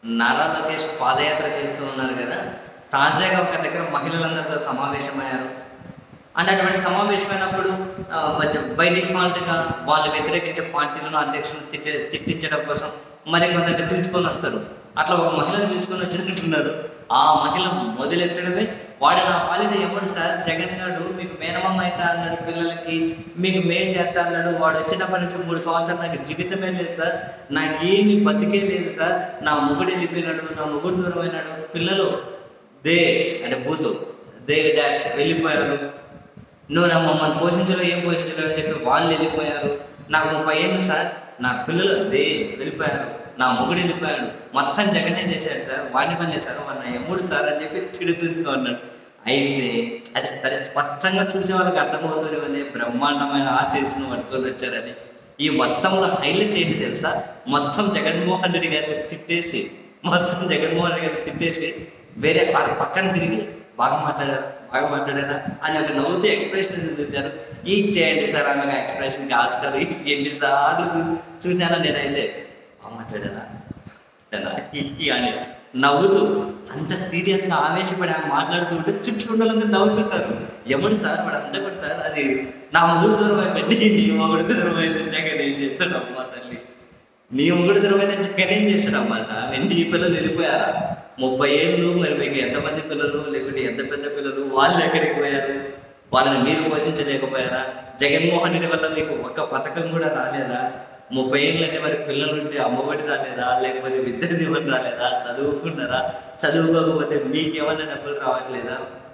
నారా లోకేష్ పాదయాత్ర చేస్తూ ఉన్నారు కదా తాజాగా ఒక దగ్గర మహిళలందరితో సమావేశమయ్యారు అండ్ అటువంటి సమావేశమైనప్పుడు ఆ, వచ్చ- బై డిఫాల్ట్గా వాళ్ళు వ్యతిరేకించే పార్టీలను అధ్యక్షులను తిట్టి తిట్టించడం కోసం మరి కొందరిని పిలుచుకొని వస్తారు అట్లా ఒక మహిళను పిలుచుకొని వచ్చినట్టున్నారు ఆ మహిళ మొదలెట్టడమే వాడు నా హాలిడే ఎప్పుడు సార్ జగన్ గారు మీకు మేనమామ అయితే అన్నాడు పిల్లలకి మీకు మేలు చేస్తా అన్నాడు వాడు వచ్చినప్పటి నుంచి మూడు సంవత్సరాలు నాకు జీవితమే లేదు సార్ నాకేమి బతికే లేదు సార్ నా మొగుడు వెళ్ళిపోయినాడు నా మొగుడు దూరం అయినాడు పిల్లలు దే అంటే బూతు దే డాష్ వెళ్ళిపోయారు నువ్వు నా మమ్మల్ని పోషించలో ఏం పోషించలేవు అని చెప్పి వాళ్ళు వెళ్ళిపోయారు నాకు ముప్పై ఏళ్ళు సార్ నా పిల్లలు దే వెళ్ళిపోయారు నా మొగుడు వెళ్ళిపోయాడు మొత్తం జగనే చేశాడు సార్ వాడిని పని చేశారు వాడు నా ఎమ్ముడు సార్ అని చెప్పి తిడుతూ అన్నాడు అయితే అదే సరే స్పష్టంగా చూసే వాళ్ళకి అర్థమవుతుంది అనే బ్రహ్మాండమైన ఆర్టిస్ట్ను పట్టుకొని వచ్చారని ఈ మొత్తంలో హైలైట్ ఏంటి తెలుసా మొత్తం జగన్మోహన్ రెడ్డి గారిని తిట్టేసి మొత్తం జగన్మోహన్ రెడ్డి గారిని తిట్టేసి వేరే వాళ్ళ పక్కన తిరిగి బాగా మాట్లాడారు బాగా మాట్లాడారా అని ఒక నవ్వుతూ ఎక్స్ప్రెషన్ చూశారు ఈ చేయండి సార్ అన్న ఎక్స్ప్రెషన్కి ఆస్కార్ ఎన్నిసార్లు చూ- చూశాను నేనైతే బాగా మాట్లాడారా ఎలా? ఈ అని నవ్వుతూ అంత సీరియస్గా ఆవేశపడి ఆమె మాట్లాడుతుంటే చుట్టూ ఉండాలందరూ నవ్వుతుంటారు ఎముడు సార్ వాడు అంతా కూడా సార్ అది నా మొగుడు దూరం అయిపోయింది నీ మొగుడు దూరం అయింది జగన్ ఏం చేస్తాడు అమ్మా తల్లి నీ మొగుడు దూరం అయితే జగన్ ఏం చేస్తాడు అమ్మా సార్ నీ పిల్లలు వెళ్ళిపోయారా ముప్పై ఏళ్ళు మరి మీకు ఎంతమంది పిల్లలు లేకుంటే ఎంత పెద్ద పిల్లలు వాళ్ళు ఎక్కడికి పోయారు వాళ్ళని మీరు పోషించలేకపోయారా జగన్మోహన్ రెడ్డి వల్ల మీకు ఒక్క పథకం కూడా రాలేదా ముప్పై ఏళ్ళు అంటే మరి పిల్లలు ఉంటే అమ్మఒడి రాలేదా లేకపోతే విద్య దీవెన రాలేదా చదువుకున్నారా చదువుకోకపోతే మీకేమన్నా డబ్బులు రావట్లేదా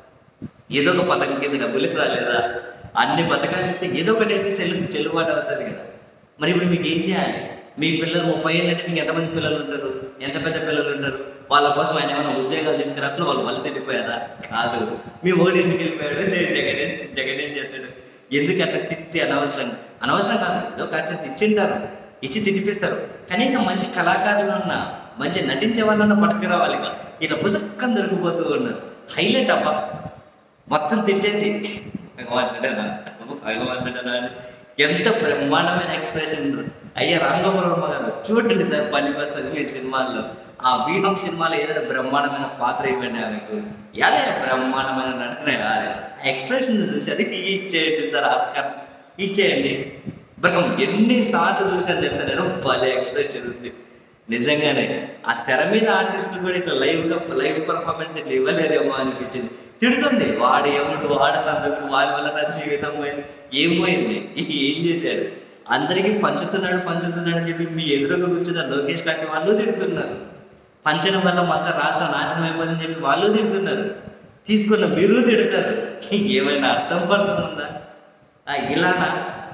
ఏదో ఒక పథకం కింద డబ్బులు రాలేదా అన్ని పథకాలు ఇస్తే ఏదో ఒకటి అయితే చెల్లు చెల్లుబాటు అవుతుంది కదా మరి ఇప్పుడు మీకు ఏం చేయాలి మీ పిల్లలు ముప్పై ఏళ్ళు అంటే మీకు ఎంతమంది పిల్లలు ఉంటారు ఎంత పెద్ద పిల్లలు ఉంటారు వాళ్ళ కోసం ఆయన ఏమైనా ఉద్యోగాలు తీసుకురాట్లు వాళ్ళు వలస వెళ్ళిపోయారా కాదు మీ ఓడి ఎందుకు వెళ్ళిపోయాడు జగన్ జగన్ జగన్ ఏం చేస్తాడు ఎందుకు అట్లా తిట్టి అనవసరం అనవసరం కాదు ఏదో కాసేపు ఇచ్చింటారు ఇచ్చి తినిపిస్తారు కనీసం మంచి కళాకారులు ఉన్న మంచి నటించే వాళ్ళన్న పట్టుకురావాలి ఇక. ఇట్లా పుసక్కం దొరికిపోతూ ఉన్నారు హైలైట్ అబ్బా మొత్తం తిట్టేసి మాట్లాడానా మాట్లాడానా అని ఎంత బ్రహ్మాండమైన ఎక్స్ప్రెషన్ అయ్యా రాంగోపురమ్మ గారు చూడండి సార్ పని వస్తుంది మీ సినిమాల్లో ఆ వీణం సినిమాలో ఏదైనా బ్రహ్మాండమైన పాత్ర ఇవ్వండి ఆమెకు అదే బ్రహ్మాండమైన నటన కాదు ఆ ఎక్స్ప్రెషన్ చూసారు ఇచ్చేయండి సార్ ఆస్కార్ ఇచ్చేయండి బ్రహ్మ ఎన్నిసార్లు చూసాను తెలుసా నేను భలే ఎక్స్ప్రెషన్ ఉంది నిజంగానే ఆ తెర మీద ఆర్టిస్టులు కూడా ఇట్లా లైవ్ గా లైవ్ పర్ఫార్మెన్స్ ఇట్లా ఇవ్వలేరేమో అనిపించింది తిడుతుంది వాడు ఎవడు వాడు అందుకు వాడి వల్ల నా జీవితం పోయింది ఏం పోయింది ఏం చేశాడు అందరికీ పంచుతున్నాడు పంచుతున్నాడు అని చెప్పి మీ ఎదురుగా కూర్చున్న లోకేష్ లాంటి వాళ్ళు తిడుతున్నారు పంచడం వల్ల మొత్తం రాష్ట్రం నాశనం అయిపోతుందని చెప్పి వాళ్ళు తిడుతున్నారు తీసుకున్న మీరు తిడతారు ఏమైనా అర్థం పడుతుందా ఆ, ఇలానా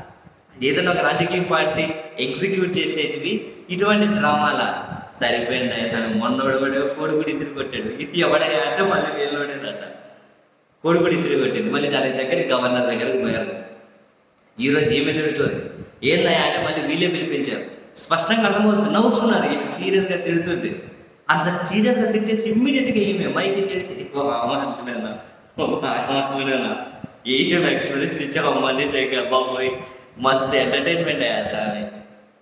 ఏదైనా ఒక రాజకీయ పార్టీ ఎగ్జిక్యూట్ చేసేటివి ఇటువంటి డ్రామాల సరిపోయింది అసలు మొన్నోడు కూడా కోడిగుడి ఇసిరి కొట్టాడు ఇది ఎవడయ్యా అంటే మళ్ళీ వీళ్ళోడేనట కోడిగుడి ఇసిరి కొట్టింది మళ్ళీ దాని దగ్గర గవర్నర్ దగ్గరికి పోయారు ఈరోజు ఏమి తిడుతుంది ఏందయ్యా అంటే మళ్ళీ వీళ్ళే పిలిపించారు స్పష్టంగా అర్థమవుతుంది నవ్వుతున్నారు ఈమె సీరియస్గా తిడుతుంటే అంత సీరియస్గా తిట్టేసి ఇమ్మీడియట్గా ఈమె మైక్ ఇచ్చేసి ఓ అమ్మ అనుకున్నానా ఓ అమ్మ అనుకున్నానా ఏం ఎక్స్పీరియన్స్ ఇచ్చావు అమ్మ అంటే బాబోయ్ మస్తు ఎంటర్టైన్మెంట్ అయ్యా సార్